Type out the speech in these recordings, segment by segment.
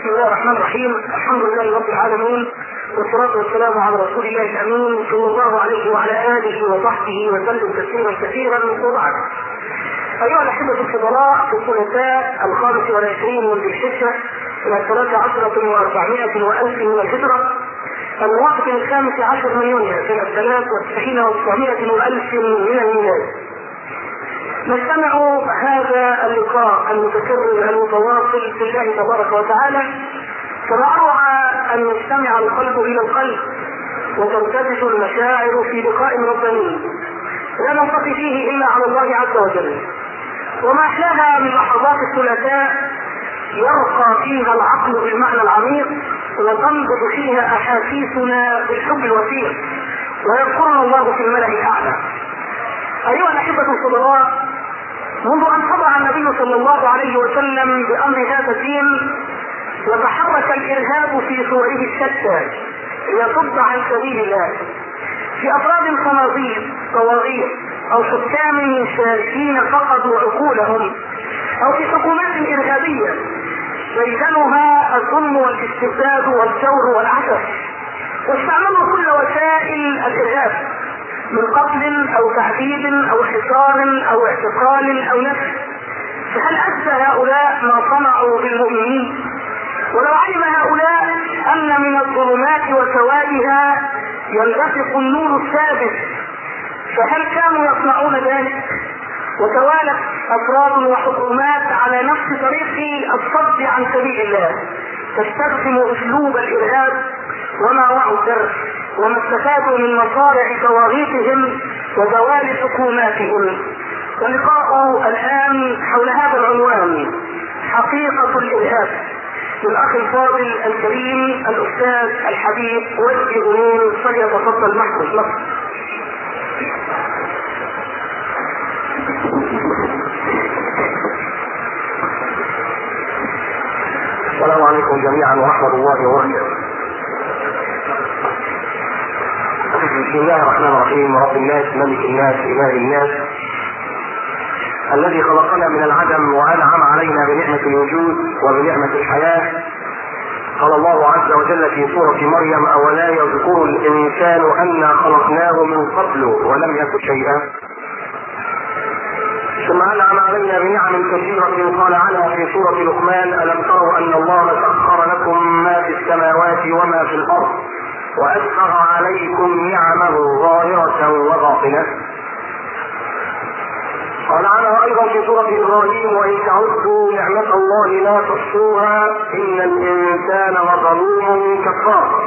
بسم الله الرحمن الرحيم الحمد لله رب العالمين والصلاة والسلام على رسول الله الأمين صلى الله عليه وعلى آله وصحبه وسلم تسليما كثيرا وبعد أيها الأحبة الفضلاء في الثلاثاء الخامس والعشرين من ذي الحجة إلى الثلاثة عشرة وأربعمائة وألف من الهجرة الموافق الخامس عشر من يونيو سنة ثلاث وتسعين وتسعمائة وألف من الميلاد نجتمع هذا اللقاء المتكرر المتواصل في الله تبارك وتعالى كما أروع أن يجتمع القلب إلى القلب وترتبط المشاعر في لقاء رباني لا نلتقي فيه إلا على الله عز وجل وما أحلاها من لحظات الثلاثاء يرقى فيها العقل بالمعنى العميق وتنبض فيها احاسيسنا بالحب الوثيق ويذكرنا الله في الملا الاعلى ايها الاحبه الفضلاء منذ ان خضع النبي صلى الله عليه وسلم بامر هذا الدين وتحرك الارهاب في صوره الشتى ليصد عن سبيل الله في افراد خنازير طواغيت او حكام شاركين فقدوا عقولهم او في حكومات ارهابيه ديدنها الظلم والاستبداد والجور والعسف واستعملوا كل وسائل الارهاب من قتل او تعذيب او حصار او اعتقال او نفس فهل أجزى هؤلاء ما صنعوا بالمؤمنين ولو علم هؤلاء ان من الظلمات وسوادها ينبثق النور الثابت فهل كانوا يصنعون ذلك وتوالت افراد وحكومات على نفس طريق الصد عن سبيل الله تستخدم اسلوب الارهاب وما وعوا الدرس وما استفادوا من مصارع طواغيتهم وزوال حكوماتهم ولقاء الان حول هذا العنوان حقيقه الارهاب للاخ الفاضل الكريم الاستاذ الحبيب وجه امين فليتفضل محمد مصر السلام عليكم جميعا ورحمة الله وبركاته. بسم الله الرحمن الرحيم رب الناس ملك الناس إله الناس الذي خلقنا من العدم وأنعم علينا بنعمة الوجود وبنعمة الحياة قال الله عز وجل في سورة مريم أولا يذكر الإنسان أنا خلقناه من قبل ولم يك شيئا ثم انعم علينا بنعم كثيره قال عنها في سوره لقمان الم تروا ان الله سخر لكم ما في السماوات وما في الارض واسبغ عليكم نعمه ظاهره وباطنه قال عنها ايضا في سوره ابراهيم وان تعدوا نعمه الله لا تحصوها ان الانسان لظلوم كفار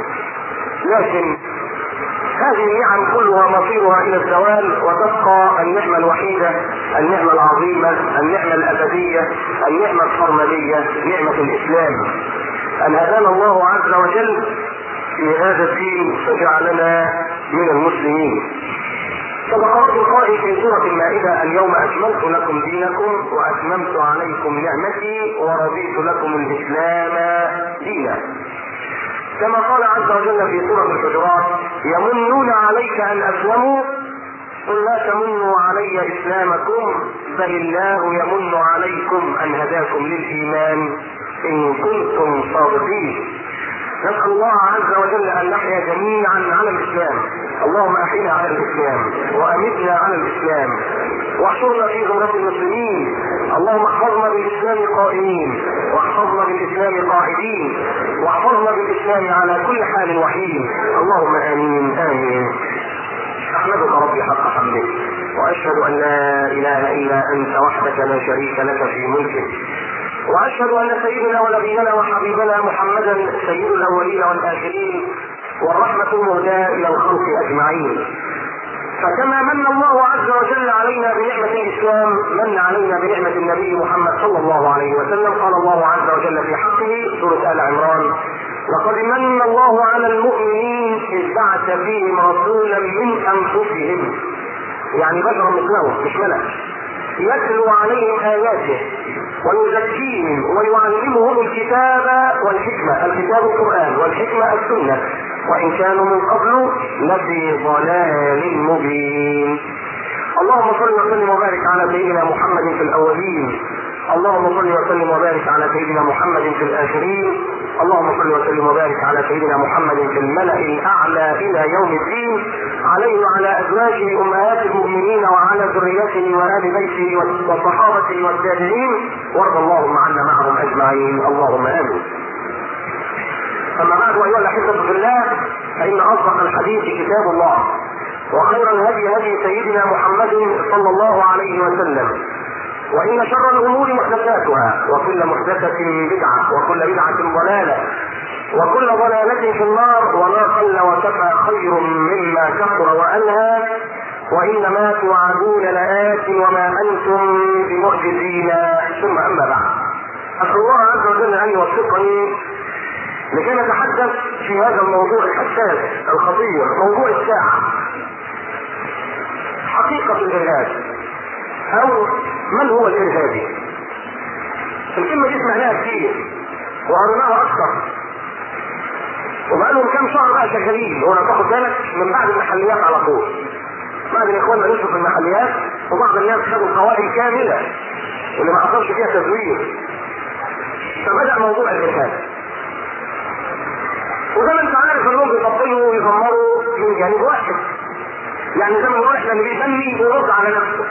لكن هذه النعم كلها مصيرها الى الزوال وتبقى النعمه الوحيده النعمه العظيمه النعمه الابديه النعمه السرمديه نعمه الاسلام ان هدانا الله عز وجل في هذا الدين فجعلنا من المسلمين سبق القائل في سورة المائدة اليوم أكملت لكم دينكم وأتممت عليكم نعمتي ورضيت لكم الإسلام دينا كما قال عز وجل في سورة الحجرات يمنون عليك أن أسلموا قل لا تمنوا علي إسلامكم بل الله يمن عليكم أن هداكم للإيمان إن كنتم صادقين نسأل الله عز وجل أن نحيا جميعا على الإسلام اللهم أحينا على الإسلام وأمتنا على الإسلام واحشرنا في زمرة المسلمين اللهم احفظنا بالإسلام قائمين واحفظنا بالإسلام قاعدين واحفظنا بالإسلام على كل حال وحيد اللهم آمين آمين أحمدك ربي حق حمدك وأشهد أن لا إله إلا أنت وحدك لا شريك لك في ملكك واشهد ان سيدنا ونبينا وحبيبنا محمدا سيد الاولين والاخرين والرحمه المهداه الى الخلق اجمعين فكما من الله عز وجل علينا بنعمة الإسلام من علينا بنعمة النبي محمد صلى الله عليه وسلم قال الله عز وجل في حقه سورة آل عمران لقد من الله على المؤمنين إذ بعث فيهم رسولا من أنفسهم يعني بشر مثلهم مش ملك يتلو عليهم آياته ويزكيهم ويعلمهم الكتاب والحكمة الكتاب القرآن والحكمة السنة وإن كانوا من قبل لفي ضلال مبين اللهم صل وسلم وبارك على سيدنا محمد في الأولين اللهم صل وسلم وبارك على سيدنا محمد في الاخرين اللهم صل وسلم وبارك على سيدنا محمد في الملا الاعلى الى يوم الدين عليه وعلى ازواجه امهات المؤمنين وعلى ذريته وال بيته وصحابته والتابعين وارض اللهم عنا معهم اجمعين اللهم امين اما بعد ايها الاحبه في الله فان اصدق الحديث كتاب الله وخير الهدي هدي سيدنا محمد صلى الله عليه وسلم وإن شر الأمور محدثاتها وكل محدثة بدعة وكل بدعة ضلالة وكل ضلالة في النار وما قل وكفى خير مما كثر وألهى وإنما توعدون لآت وما أنتم بمعجزين ثم أما بعد أسأل الله عز وجل أن يوفقني لكي نتحدث في هذا الموضوع الحساس الخطير موضوع الساعة حقيقة الإرهاب أو من هو الإرهابي؟ الكلمة دي سمعناها كتير وقريناها أكثر وبقالهم كام شهر بقى شغالين هو تاخد بالك من بعد المحليات على طول بعد الإخوان ما في المحليات وبعض الناس خدوا قوائم كاملة اللي ما حصلش فيها تزوير فبدأ موضوع الإرهاب وزي ما انت عارف انهم بيفضلوا ويزمروا من جانب واحد يعني زي ما بنقول احنا اللي بيغني بيرد على نفسه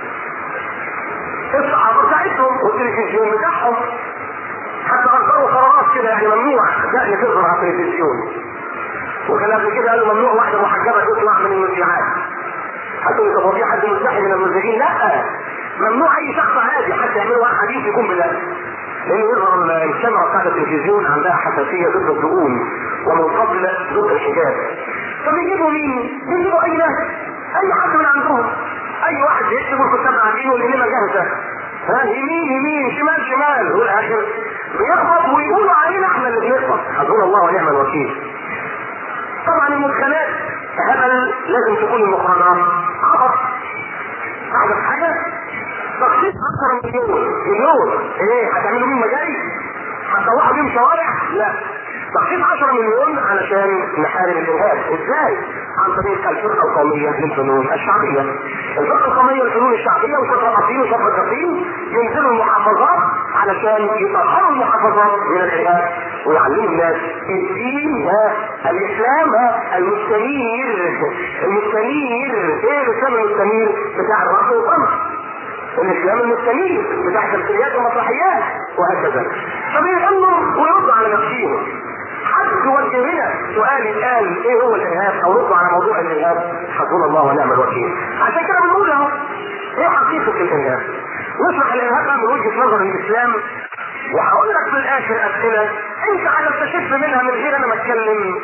الصحافه بتاعتهم والتلفزيون بتاعهم حتى اصدروا قرارات كده يعني ممنوع يعني تظهر على التلفزيون وكان قبل كده قالوا ممنوع واحده محجبه تطلع من المذيعات هتقول طب هو في حد مستحي من المذيعين؟ لا ممنوع اي شخص عادي حتى يعملوا حديث يكون بالله لان يظهر الكاميرا بتاعت التلفزيون عندها حساسيه ضد الدقون ومن قبل ضد الحجاب فبيجيبوا مين؟ بيجيبوا اي ناس اي حد من عندهم اي واحد يكتب الكتاب قاعدين والانما جاهزه ها يمين يمين شمال شمال والاخر بيخبط ويقولوا علينا احنا اللي بنخبط حسبنا الله ونعم الوكيل طبعا المدخلات هبل لازم تكون المخرجات خبط اعرف حاجه تخصيص اكثر من مليون مليون ايه هتعملوا بيهم مجاري هتطلعوا بيهم شوارع لا تخصيص 10 مليون علشان نحارب الارهاب ازاي؟ عن طريق الفرقه القوميه للفنون الشعبيه. الفرقه القوميه للفنون الشعبيه وشرطه القصيم وشرطه القصيم ينزلوا المحافظات علشان يطهروا المحافظات من الارهاب ويعلموا الناس الدين ها الاسلام ها المستنير المستنير ايه الاسلام المستنير بتاع الرأس والقمر الاسلام المستنير بتاع تمثيليات ومسرحيات وهكذا فبيغنوا ويردوا على نفسهم حد يوجه لنا سؤال الان ايه هو الارهاب او ردوا على موضوع الارهاب حسبنا الله ونعم الوكيل عشان كده بنقول اهو ايه حقيقه الارهاب نشرح الارهاب بقى من وجهه نظر الاسلام وهقول لك في الاخر اسئله انت هتستشف منها من غير انا ما اتكلم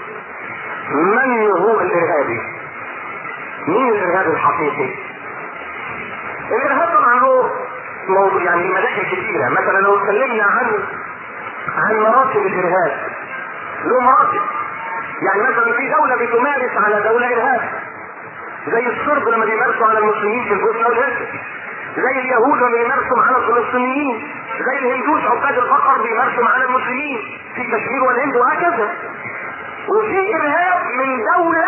من هو الارهابي؟ مين الارهابي الحقيقي؟ الارهاب طبعا له موضوع يعني مداخل كثيره مثلا لو اتكلمنا عن عن مراتب الارهاب له مراتب يعني مثلا في دوله بتمارس على دوله ارهاب زي الصرب لما بيمارسوا على المسلمين في البوسنه والهرسك زي اليهود لما بيمارسوا على الفلسطينيين زي الهندوس عباد البقر بيمارسوا على المسلمين في كشمير والهند وهكذا وفي ارهاب من دوله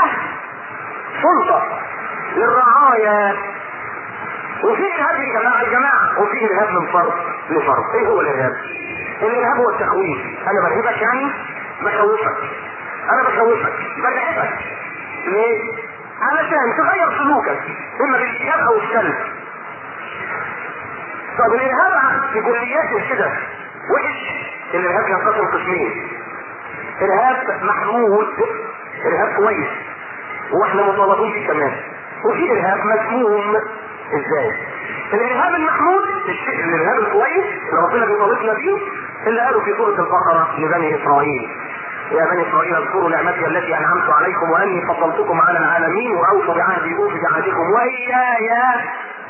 سلطه للرعايه وفي ارهاب يا جماعه الجماعه وفي ارهاب من فرد لفرد ايه هو الارهاب؟ الارهاب هو التخويف انا برهبك يعني بخوفك انا بخوفك برهبك ليه؟ علشان تغير سلوكك اما بالايجاب او السلب طب الارهاب في كلياته كده وحش الارهاب ينقسم قسمين ارهاب محمود ارهاب كويس واحنا مطالبين بيه كمان وفي ارهاب مسموم ازاي؟ الارهاب المحمود الشيء الارهاب الكويس اللي ربنا بيطالبنا بيه اللي قالوا في سوره البقره لبني اسرائيل يا بني اسرائيل اذكروا نعمتي التي انعمت عليكم واني فضلتكم على العالمين واوفوا بعهدي اوف بعهدكم واياي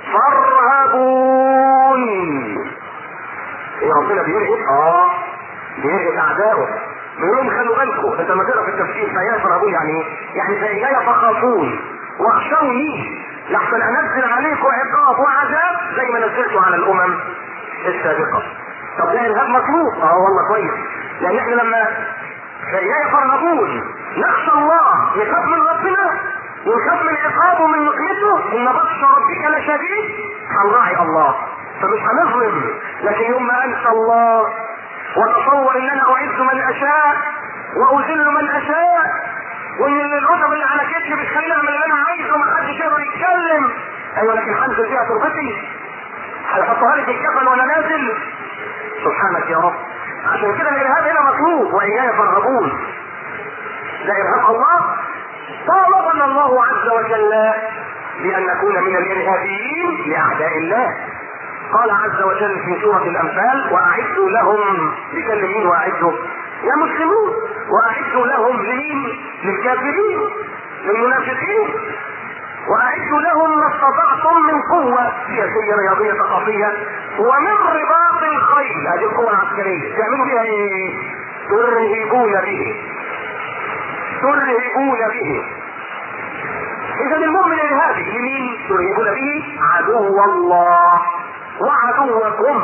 فارهبون ايه ربنا بيرهب؟ اه بيرهب اعدائه بيقول لهم خلوا بالكم انت لما تقرا في التفسير فاياي فارهبون يعني ايه؟ يعني فاياي فخافون واخشوني لحسن انزل عليكم عقاب وعذاب زي ما نزلته على الامم السابقه طب ده ارهاب مطلوب اه والله كويس لان احنا لما فإياي فرهبون نخشى الله نخاف من ربنا ونخاف من عقابه من نقمته ان بطش ربك لشديد هنراعي الله فمش هنظلم لكن يوم ما انسى الله وتصور ان انا اعز من اشاء واذل من اشاء وان الرتب اللي على كتفي بتخليني اعمل اللي انا عايزه وما حدش يقدر يتكلم ايوه لكن هنزل فيها تربتي هيحطها لي في الكفن وانا نازل سبحانك يا رب عشان كده الارهاب هنا مطلوب واياي فارهبون ده ارهاب الله طالبنا الله عز وجل بان نكون من الارهابيين لاعداء الله قال عز وجل في سورة الأنفال وأعدوا لهم بكلم مين وأعدوا يا مسلمون وأعدوا لهم لمين للكافرين للمنافقين وأعدوا لهم ما استطعتم من قوة سياسية رياضية ثقافية ومن رباط الخيل هذه القوة العسكرية تعملوا بها ايه؟ ترهبون به ترهبون به إذا المؤمن الإرهابي لمين؟ ترهبون به عدو الله وعدوكم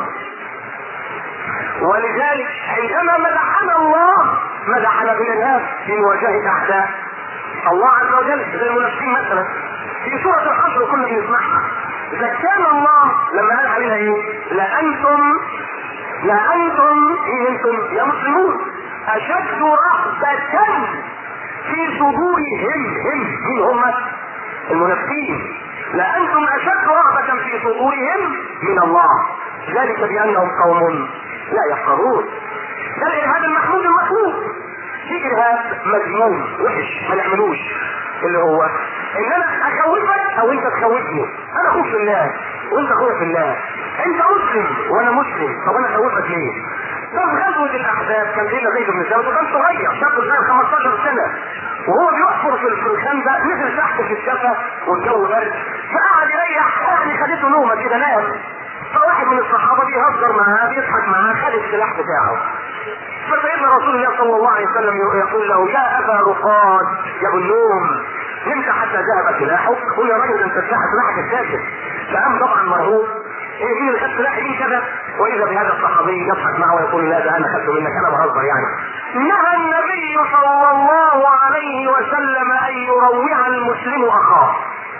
ولذلك عندما مدحنا الله مدحنا بالإرهاب في مواجهة أعداء الله عز وجل زي المنافقين مثلا في سورة الحشر كنا بنسمعها إذا كان الله لما قال علينا إيه؟ لأنتم لأنتم إيه أنتم يا مسلمون أشد رهبة في صدورهم هم مين هم؟ المنافقين لأنتم أشد رهبة في صدورهم من الله ذلك بأنهم قوم لا يفقهون ده الإرهاب المحمود المطلوب في إرهاب مذموم وحش ما نعملوش اللي هو ان انا اخوفك او انت تخوفني انا اخوف في الله وانت اخويا في الله انت مسلم وانا مسلم طب انا اخوفك ليه؟ طب غزوة الاحزاب كان فينا زيد بن ثابت وكان صغير شاب صغير 15 سنة وهو بيحفر في في الخندق نزل تحت في الشفا والجو برد فقعد يريح يعني خدته نومه كده نام فواحد من الصحابه بيهزر معاه بيضحك معاه خد السلاح بتاعه فسيدنا رسول الله صلى الله عليه وسلم يقول له يا ابا رقاد يا ابو النوم نمت حتى ذهب سلاحك قل يا رجل انت سلاح سلاحك الساكت فقام طبعا مرهوب ايه مين اللي خد سلاحي مين كذا واذا بهذا الصحابي يضحك معه ويقول لا ده انا خدته منك انا بهزر يعني نهى النبي صلى الله عليه وسلم ان يروع المسلم اخاه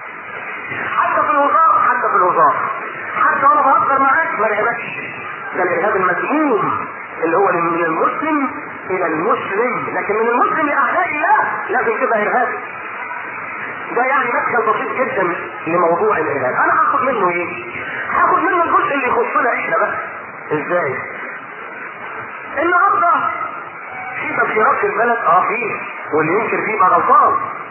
حتى في الوزارة حتى في الوزارة حتى وانا بهزر معاك ما لعبكش ده الارهاب المذموم اللي هو من المسلم الى المسلم لكن من المسلم لاعداء الله لازم تبقى ارهابي ده يعني مدخل بسيط جدا لموضوع الارهاب انا هاخد منه ايه هاخد منه الجزء اللي يخصنا احنا بقى ازاي النهارده في تفسيرات في البلد اه فيه واللي ينكر فيه بقى غلطان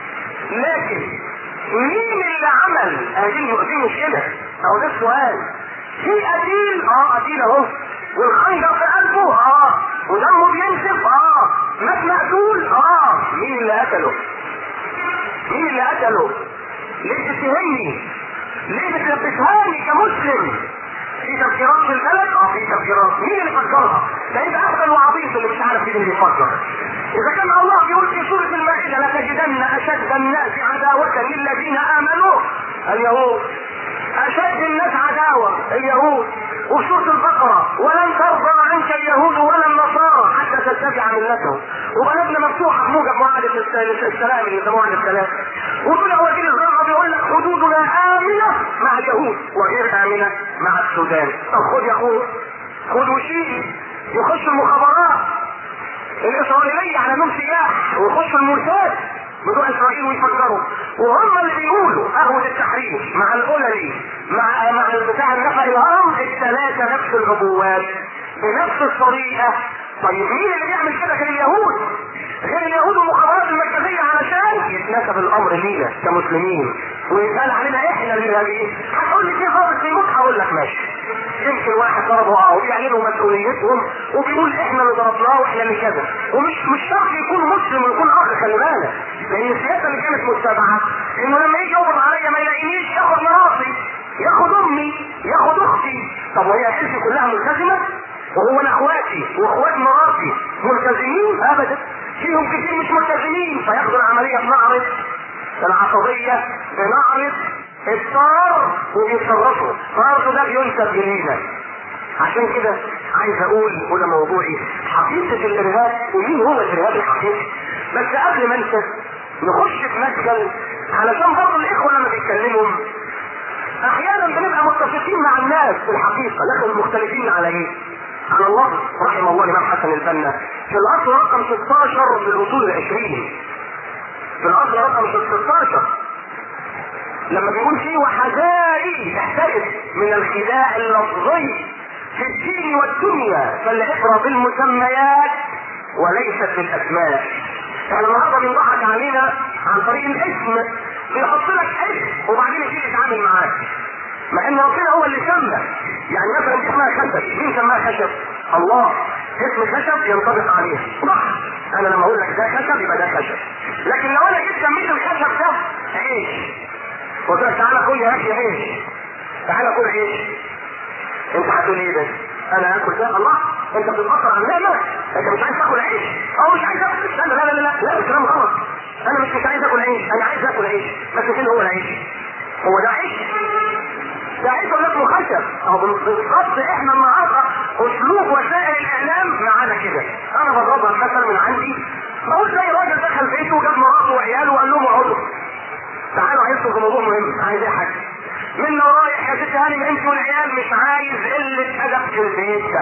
لكن مين اللي عمل هذه دي مشكله او ده السؤال في قتيل اه قتيل اهو والخنجر في قلبه اه ودمه بينشف اه مات مقتول اه مين اللي قتله مين اللي قتله ليه بتتهمني ليه بتلبسهاني كمسلم في تفكيرات في البلد اه في تفكيرات مين اللي فكرها ده يبقى اهبل وعبيط اللي مش عارف مين اللي بيفكر اذا كان الله بيقول في سوره المائده لتجدن اشد الناس عداوه للذين امنوا اليهود اشد الناس عداوه اليهود وفي سوره البقره ولن ترضى عنك اليهود ولا النصارى حتى تتبع ملتهم وبلدنا مفتوحه في موجب معاهده السلام اللي يسموها السلام ودول وزير الزراعه بيقول لك حدودنا امنه مع اليهود وغير امنه مع السودان طب خد يا اخويا خد وشيل يخش المخابرات الاسرائيليه على نوم سياح ويخش المرتاد بتوع اسرائيل ويفكروا وهم اللي بيقولوا قهوه التحرير مع الاولري مع مع بتاع النفق الهرم الثلاثه نفس العبوات بنفس الطريقه طيب مين اللي بيعمل كده غير اليهود؟ غير اليهود والمخابرات المركزيه علشان يتناسب الامر لينا كمسلمين ويتقال علينا احنا الارهابيين هتقول لي في ضابط بيموت هقول لك ماشي يمكن واحد ضربه اه وبيعلنوا مسؤوليتهم وبيقول احنا اللي ضربناه واحنا اللي كذا ومش مش شرط يكون مسلم ويكون اخ خلي بالك لان السياسه اللي كانت متبعه انه لما يجي يقبض عليا ما يلاقينيش ياخد مراتي ياخد امي ياخد اختي طب وهي عيلتي كلها ملتزمه وهو انا اخواتي واخوات مراتي ملتزمين ابدا فيهم كتير مش ملتزمين فياخدوا العمليه بنعرض العصبيه بنعرض الطار وبيتصرفوا برضه ده بينسب الينا عشان كده عايز اقول وده موضوعي حقيقه الارهاب ومين هو الارهاب الحقيقي بس قبل ما انسى نخش في مدخل علشان برضه الاخوه لما بيتكلموا احيانا بنبقى متفقين مع الناس في الحقيقه لكن مختلفين على ايه؟ على الله رحمه الله الامام حسن البنا في الاصل رقم 16 في الاصول العشرين في الاصل رقم 16 لما بيقول فيه وحذاري احترس من الخداع اللفظي في الدين والدنيا فالعبرة بالمسميات وليست بالاسماء يعني النهارده بيضحك علينا عن طريق الاسم بيحط لك اسم وبعدين يجي يتعامل معاك مع ان ربنا هو اللي سمى يعني مثلا دي اسمها خشب مين سماها خشب الله اسم خشب ينطبق عليه صح انا لما اقول لك ده خشب يبقى ده خشب لكن لو انا جيت سميت الخشب ده عيش قلت لك تعالى كل يا اخي عيش تعالى كل عيش انت هتقول ايه ده انا اكل ده الله انت بتتاثر عن نعمه انت مش عايز تاكل عيش او مش عايز اكل استنى لا لا لا لا لا الكلام غلط انا مش مش عايز اكل عيش انا عايز اكل عيش بس فين هو العيش هو ده عيش ده عيش ولا اسمه خشب اهو بالظبط احنا النهارده اسلوب وسائل الاعلام معانا كده انا بضربها مثلا من عندي بقول زي راجل دخل بيته وجاب مراته وعياله وقال لهم اقعدوا تعالوا عايزكم في موضوع مهم عايز ايه حاجه من رايح يا ست هانم انت والعيال مش عايز قله ادب في البيت ده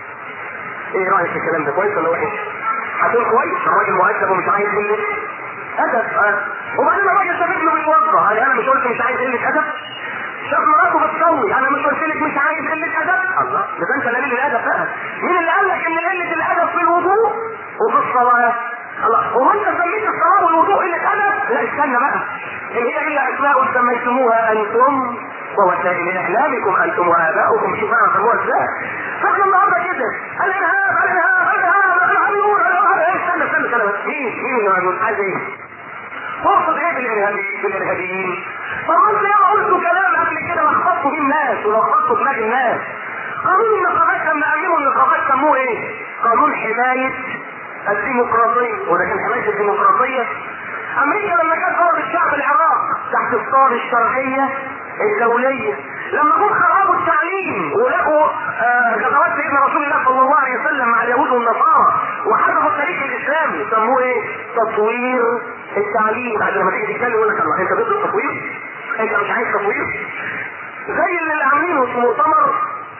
ايه رايك في الكلام ده كويس ولا وحش؟ هتقول كويس الراجل مؤدب ومش عايز قله ادب أه. وبعدين الراجل شاف ابنه بيتوضى يعني انا مش قلت مش عايز قله ادب؟ شاف مراته بتصلي انا مش قلت لك مش عايز قله ادب؟ الله ده انت دليل الادب بقى مين اللي قال لك ان قله الادب في الوضوء وفي الصلاه؟ الله هو انت سميت الصلاه والوضوء قله ادب؟ لا استنى بقى ان هي الا اسماء سميتموها انتم ووسائل اعلامكم انتم واباؤكم شوف بقى سموها ازاي فاحنا النهارده كده الارهاب الارهاب الارهاب الارهاب الارهاب استنى استنى استنى مين مين اللي موجود عايز ايه؟ تقصد ايه بالارهابيين بالارهابيين؟ طب انت ياما قلتوا كلام قبل كده لخبطتوا بيه الناس ولخبطتوا دماغ الناس قانون النقابات لما قدموا النقابات سموه ايه؟ قانون حمايه الديمقراطيه وده كان حمايه الديمقراطيه امريكا لما كانت ضربت شعب العراق تحت الصار الشرعيه الدوليه لما جم خربوا التعليم ولقوا آه غزوات سيدنا رسول الله صلى الله عليه وسلم مع اليهود والنصارى وحذفوا التاريخ الاسلامي سموه ايه؟ تطوير التعليم عشان لما تيجي تتكلم يقول لك الله انت ضد التطوير؟ انت مش عايز تطوير؟ زي اللي عاملينه في مؤتمر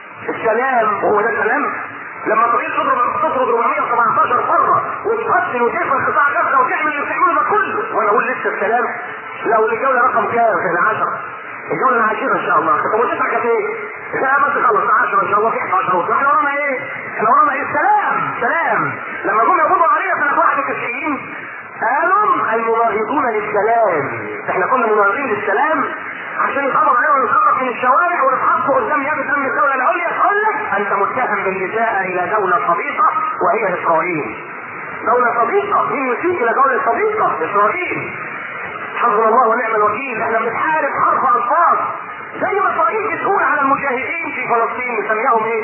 السلام وهو ده سلام لما تريد تضرب تطرد 417 مره وتقتل وتقفل قطاع غزه وتعمل اللي بتعمله ده كله وانا اقول لسه السلام لو الجوله رقم كام؟ كان 10 الجوله العاشره ان شاء الله طب وتسعه كانت ايه؟ لا بس خلص 10 ان شاء الله في 11 احنا ورانا ايه؟ احنا ورانا ايه؟ السلام سلام لما جم يقبضوا علينا سنه 91 قالوا المناهضون للسلام احنا كنا مناهضين للسلام عشان يتقبض علينا ونتخرج من الشوارع ونتحط قدام يد امن الدوله العليا تقول لك انت متهم بالنساء الى دوله صديقه وهي اسرائيل. دوله صديقه مين يسيء الى دوله صديقه؟ اسرائيل. حفظنا الله ونعم الوكيل احنا بنحارب حرب الفاظ زي ما اسرائيل بتقول على المجاهدين في فلسطين مسميهم ايه؟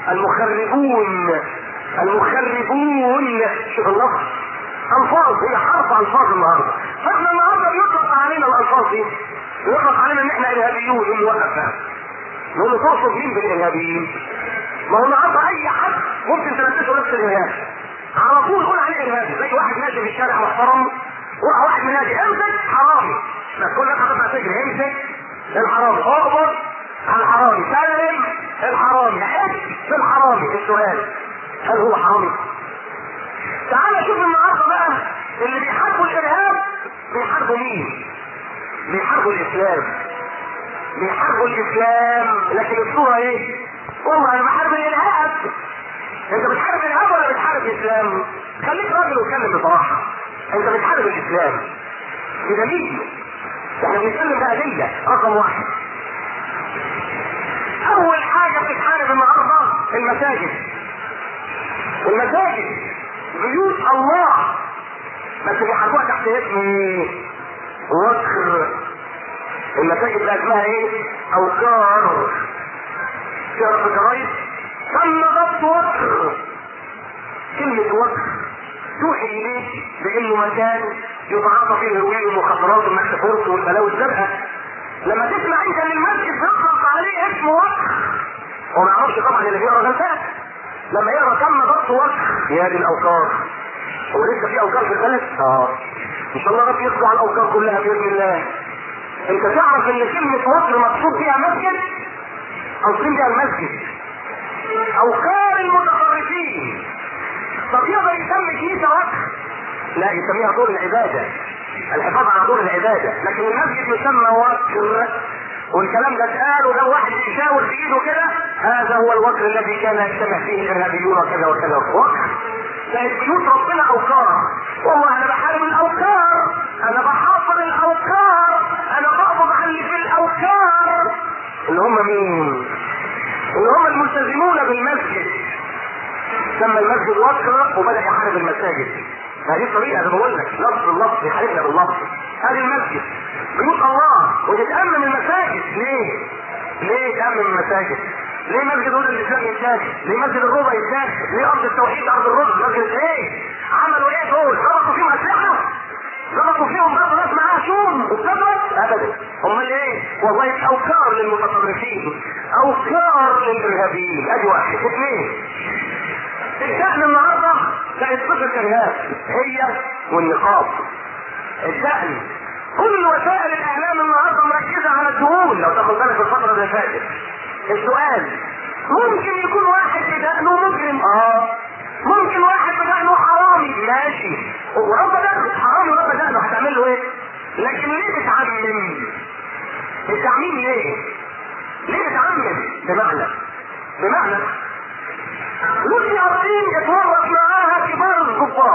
المخربون المخربون شوف اللفظ الفاظ هي حرف الفاظ النهارده فاحنا النهارده بيطلق علينا الالفاظ دي يطلق علينا ان احنا ارهابيون يوم وقفه نقول له تقصد مين بالارهابيين؟ ما هو النهارده اي حد ممكن تلبسه نفس الارهاب على طول يقول عليه ارهابي زي واحد ماشي في الشارع محترم وراح واحد من نادي امسك حرامي بس كل الناس هتطلع تجري امسك الحرامي اقبض على الحرامي سلم الحرامي عد في الحرامي السؤال هل هو حرامي؟ تعال شوف النهارده بقى اللي بيحاربوا الارهاب بيحاربوا مين؟ بيحاربوا الاسلام بيحاربوا الاسلام لكن الصوره ايه؟ والله انا بحارب الارهاب انت بتحارب الارهاب ولا بتحارب الاسلام؟ خليك راجل واتكلم بصراحه انت بتحارب الاسلام بدليل احنا بنتكلم بأدلة رقم واحد اول حاجة بتتحارب النهارده المساجد المساجد بيوت الله بس بيحاربوها تحت اسم وكر المساجد بقى اسمها ايه؟ اوكار تعرف الجرايد؟ تم ضبط وكر كلمة وكر توحي اليه بانه مكان يتعاطى فيه الهروين والمخدرات والمكسفورت والبلاوي الزرقاء لما تسمع انت ان المسجد بيطلق عليه اسم وكر هو ما يعرفش طبعا اللي بيقرا غلطان لما يقرا تم ضبط وكر يا دي الاوكار هو لسه في اوكار في البلد؟ اه ان شاء الله ربي يقضي على الاوكار كلها باذن الله انت تعرف ان كلمة وكر مقصود بها مسجد قصدين بها المسجد اوكار المتطرفين طب يقدر يسمي كنيسة وكر لا يسميها دور العبادة الحفاظ على دور العبادة لكن المسجد يسمى وكر والكلام ده اتقال ولو واحد يشاور في ايده كده هذا هو الوكر الذي كان يجتمع فيه الارهابيون وكذا وكذا وكر كانت بيوت ربنا اوكار والله انا بحارب الاوكار انا بحاصر الاوكار انا بقبض على اللي في الاوكار اللي هم مين اللي هم الملتزمون بالمسجد سمى المسجد وكر وبدا يحارب المساجد هذه الطريقه انا بقول لك لفظ اللفظ يحاربنا باللفظ هذه المسجد بيوت الله وتتامن المساجد ليه؟ ليه تامن المساجد؟ ليه مسجد هدى الاسلام يتاخد؟ ليه مسجد الربع يتاخد؟ ليه ارض التوحيد ارض الربع؟ مسجد ايه؟ عملوا ايه دول؟ ضبطوا فيهم اسلحه؟ ضبطوا فيهم برضه ناس معاها شوم وابتدوا؟ ابدا امال ايه؟ والله اوكار للمتطرفين اوكار للارهابيين ادي واحد اثنين الدقن النهارده بقت صفه ارهاب هي والنقاب الدقن كل وسائل الاعلام النهارده مركزه على الدهون لو تاخد بالك الفتره اللي فاتت السؤال ممكن يكون واحد بدقنه مجرم اه ممكن واحد بدقنه حرامي ماشي ورب دقنه حرامي ورب دقنه هتعمل له ايه؟ لكن ليه بتعمم؟ التعميم ليه؟ ليه بتعمم؟ بمعنى بمعنى لوسي عارفين اتورط معاها كبار الضباط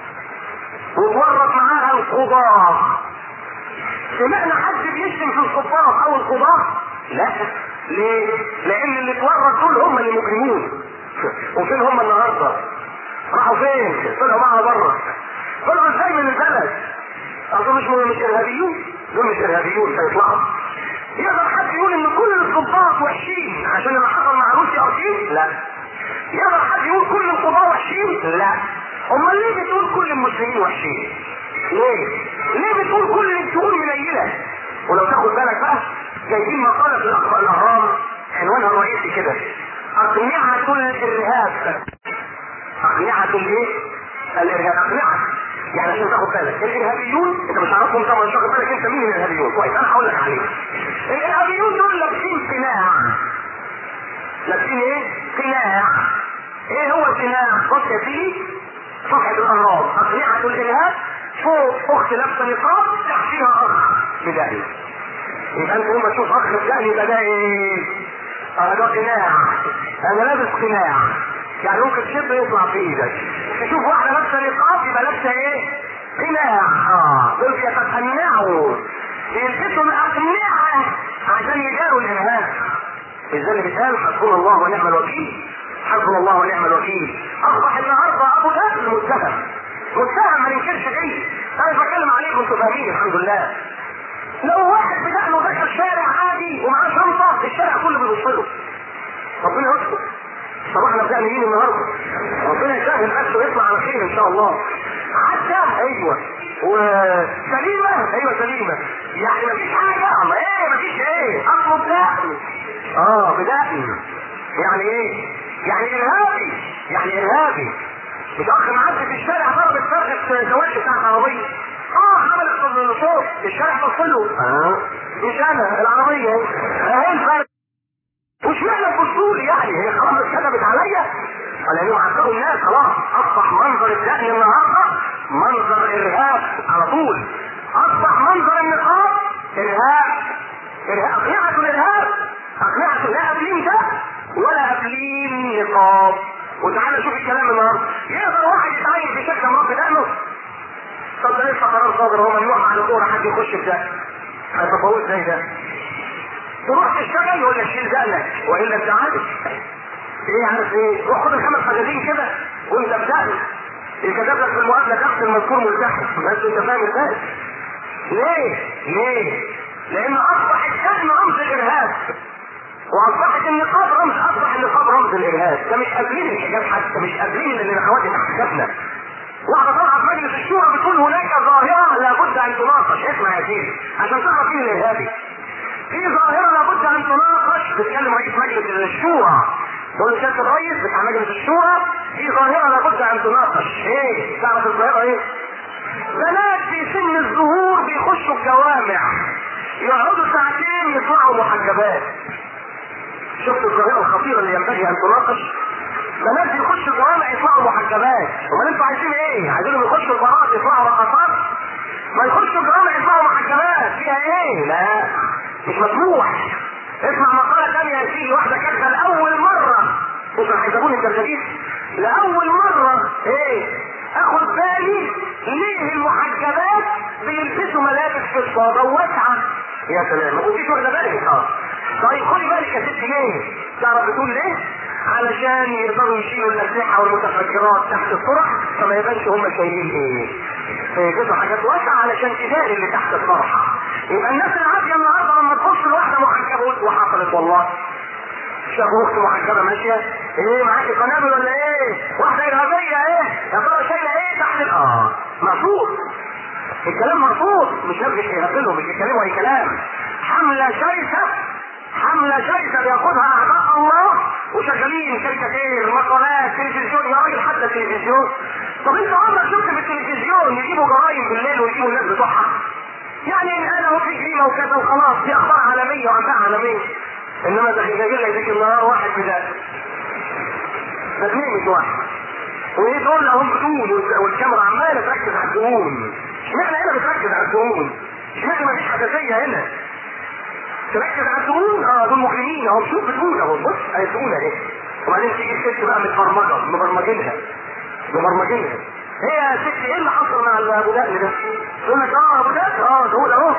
واتورط معاها القضاة سمعنا حد بيشتم في الضباط او القضاة؟ لا ليه؟ لان اللي اتورط دول هم اللي مجرمين وفين هم النهارده؟ راحوا فين؟ طلعوا معاها بره طلعوا ازاي من البلد؟ اصل مش مش ارهابيون دول مش ارهابيون هيطلعوا يقدر حد يقول ان كل الضباط وحشين عشان اللي حصل مع روسيا وحشين؟ لا يقدر حد يقول كل القضاة وحشين؟ لا امال ليه بتقول كل المسلمين وحشين؟ ليه؟ ليه بتقول كل الشؤون منيلة؟ ولو تاخد بالك بقى جايبين مقالة في الأخبار الأهرام عنوانها الرئيسي كده أقنعة الإرهاب أقنعة الإيه؟ الإرهاب أقنعة يعني عشان تاخد بالك الإرهابيون أنت مش عارفهم طبعا مش واخد بالك أنت مين الإرهابيون كويس أنا هقول لك عليه الإرهابيون دول لابسين قناع لابسين إيه؟ قناع إيه هو القناع؟ بص يا سيدي صفحة الأهرام أقنعة الإرهاب فوق أخت لابسة نقاب تحتيها أخ بداية يبقى انت لما تشوف اخ بدأني يبقى ده ايه؟ اه ده قناع انا لابس قناع يعني ممكن شبه يطلع في ايدك تشوف واحدة لابسة نقاب يبقى لابسة ايه؟ قناع اه دول بيتقنعوا بيلبسوا الاقنعة عشان يجاروا الارهاب مش ده اللي بيتقال حسبنا الله ونعم الوكيل حسبنا الله ونعم الوكيل اصبح النهارده ابو جهل متهم متهم ما ننكرش دي انا بتكلم عليكم انتوا فاهمين الحمد لله لو واحد بدأنه دخل شارع عادي ومعاه شنطة الشارع كله بيبص له ربنا يستر طب احنا بدأنا مين النهارده؟ ربنا يسهل بس ويطلع على خير ان شاء الله عدى ايوه وسليمة ايوه سليمة يعني مفيش حاجة اما ايه مفيش ايه اصله بدأني اه بدأني يعني ايه؟ يعني ارهابي يعني ارهابي مش اخ معدي في الشارع ضرب الفرق الزواج بتاع العربية اه عمل الصوت الشارع بصله اه مش انا العربية اهي الفرق وش معنى الفصول يعني هي خلاص اتكتبت عليا لانهم عذبوا الناس خلاص اصبح منظر الدقن النهارده منظر ارهاب على طول اصبح منظر النقاب ارهاب ارهاب اقنعة الارهاب اقنعة لا قابلين ده ولا قابلين نقاب وتعالى شوف الكلام النهارده يقدر واحد يتعين في شكل مربي دقنه طب ده لسه قرار صادر هو ممنوع على الكوره حد يخش في ده هيتفوت زي ده تروح تشتغل يقول لك شيل دقنك والا انت عارف ايه عارف ايه روح خد الخمس حاجتين كده وانت بدقن يكتب لك في المقابله تحت المذكور ملتحم بس انت فاهم ازاي ليه ليه لان اصبح الدقن رمز الارهاب واصبحت النقاب رمز اصبح النقاب رمز الارهاب ده مش قابلين الحجاب حتى مش قابلين ان الاخوات تحت واحدة طالعة في مجلس الشورى بتقول هناك ظاهرة لابد ان تناقش اسمع يا سيدي عشان تعرف مين الارهابي في ظاهرة لابد ان تناقش بتكلم رئيس مجلس الشورى تقول سيادة الرئيس بتاع مجلس الشورى في ظاهرة لابد ان تناقش ايه تعرف الظاهرة ايه بنات في سن الظهور بيخشوا الجوامع يقعدوا ساعتين يطلعوا محجبات شفت الظاهرة الخطيرة اللي ينبغي أن تناقش بنات يخشوا الجوامع يطلعوا محجبات امال انتوا عايزين ايه؟ عايزينهم يخشوا البارات يطلعوا رقصات؟ ما يخشوا الجوامع يطلعوا محجبات فيها ايه؟ لا مش مسموح اسمع مقالة تانية يا سيدي واحدة كاتبة لأول مرة مش هيحسبوني الدردشيش لأول مرة ايه؟ اخد بالي ليه المحجبات بيلبسوا ملابس فضفاضة واسعة يا سلام ما كنتيش واخدة بالك اه طيب خدي بالك يا ست ليه؟ تعرف بتقول ليه؟ علشان يقدروا يشيلوا الاسلحه والمتفجرات تحت الطرح فما يبانش هم شايلين ايه فيجيبوا حاجات واسعه علشان تداري اللي تحت الطرحه يبقى الناس العافيه النهارده لما تبص لواحده محجبه وحصلت والله شافوا اخت محجبه ماشيه ايه معاكي قنابل ولا ايه؟ واحده ارهابيه ايه؟ يا ترى شايله ايه تحت ال- اه مرفوض الكلام مرفوض مش نبغي يغفلهم مش يتكلموا اي كلام حمله شرسه حمله شرسه بياخدها اعداء الله وشغالين كاريكاتير مقالات تلفزيون يا راجل حتى تلفزيون طب انت عمرك شفت في التلفزيون يجيبوا جرايم بالليل ويجيبوا الناس بتوعها يعني انا وفي جريمه وكذا وخلاص دي اخبار عالميه وانباء عالميه انما ده جاي لك ذيك النهار واحد بذات ده اثنين مش واحد وايه دول لهم بدون والكاميرا عماله تركز على الدهون اشمعنى هنا بتركز على الدهون اشمعنى مفيش حساسيه هنا تركز على الدهون اه دول مجرمين اهو شوف بدون اهو بص اهي دهون اهي وبعدين تيجي الست بقى متبرمجه مبرمجينها مبرمجينها هي يا ست ايه اللي حصل مع ابو دقن ده؟ تقول لك اه ابو دقن اه دول اهو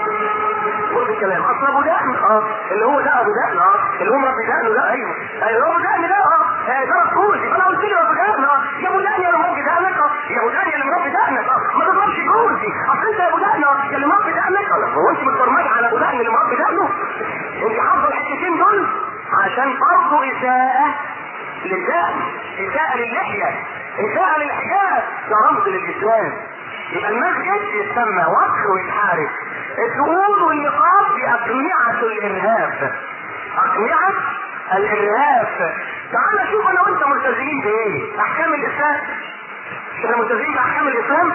بص الكلام اصل ابو دقن اه اللي هو ده ابو دقن اه اللي هو مربي دقنه ده ايوه ايوه ابو دقن ده اه آه، ده مفقود يبقى انا قلت له ابو دقن اه يا ابو دقن يا اللي مربي دقنك اه يا ابو دقن يا اللي مربي دقنك اه ما تضربش جوزي اصل انت يا ابو دقن اه يا اللي مربي دقنك اه هو انت متبرمجه على ابو دقن اللي مربي دقنه انت حافظه الحتتين دول عشان برضه اساءه للدقن اساءه للحيه اساءه للحجاب ده رمز للاسلام يبقى المسجد يسمى وقف ويتحارب الدخول والنقاط بأقنعة الإرهاب أقنعة الإرهاب تعال شوف أنا وأنت ملتزمين بإيه؟ أحكام الإسلام مش احنا ملتزمين بأحكام الإسلام؟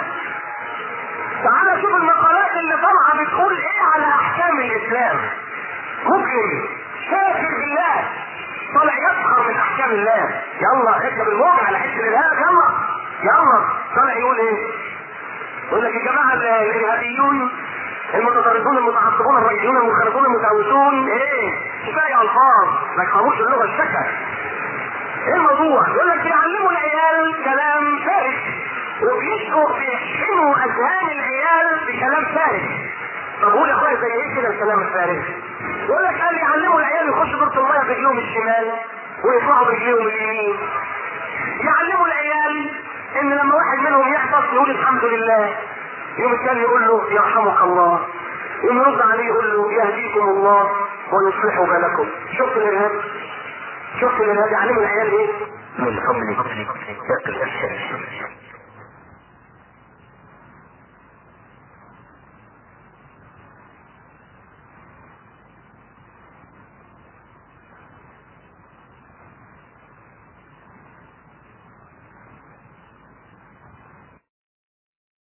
تعال شوف المقالات اللي طالعة بتقول إيه على أحكام الإسلام مجرم كافر بالله طالع يسخر من أحكام الله يلا اركب الموج على حس الإرهاب يلا يلا طالع يقول إيه؟ يقول لك يا جماعة الإرهابيون المتطرفون المتعصبون الرجلون المنخرطون المتعوسون ايه كفايه الفاظ ما يفهموش اللغه الشكل ايه الموضوع يقول لك بيعلموا العيال كلام فارغ وبيشكوا بيحشموا اذهان العيال بكلام فارغ طب قول يا اخويا زي ايه كده الكلام الفارغ يقول لك قال يعلموا العيال يخشوا دورة الميه برجلهم الشمال ويطلعوا برجلهم اليمين يعلموا العيال ان لما واحد منهم يحبط يقول الحمد لله يوم الثاني يقول له يرحمك الله يوم يرد عليه يقول له يهديكم الله ويصلح بالكم شفت الارهاب شفت الارهاب يعلموا العيال ايه من فضلك لا تكسر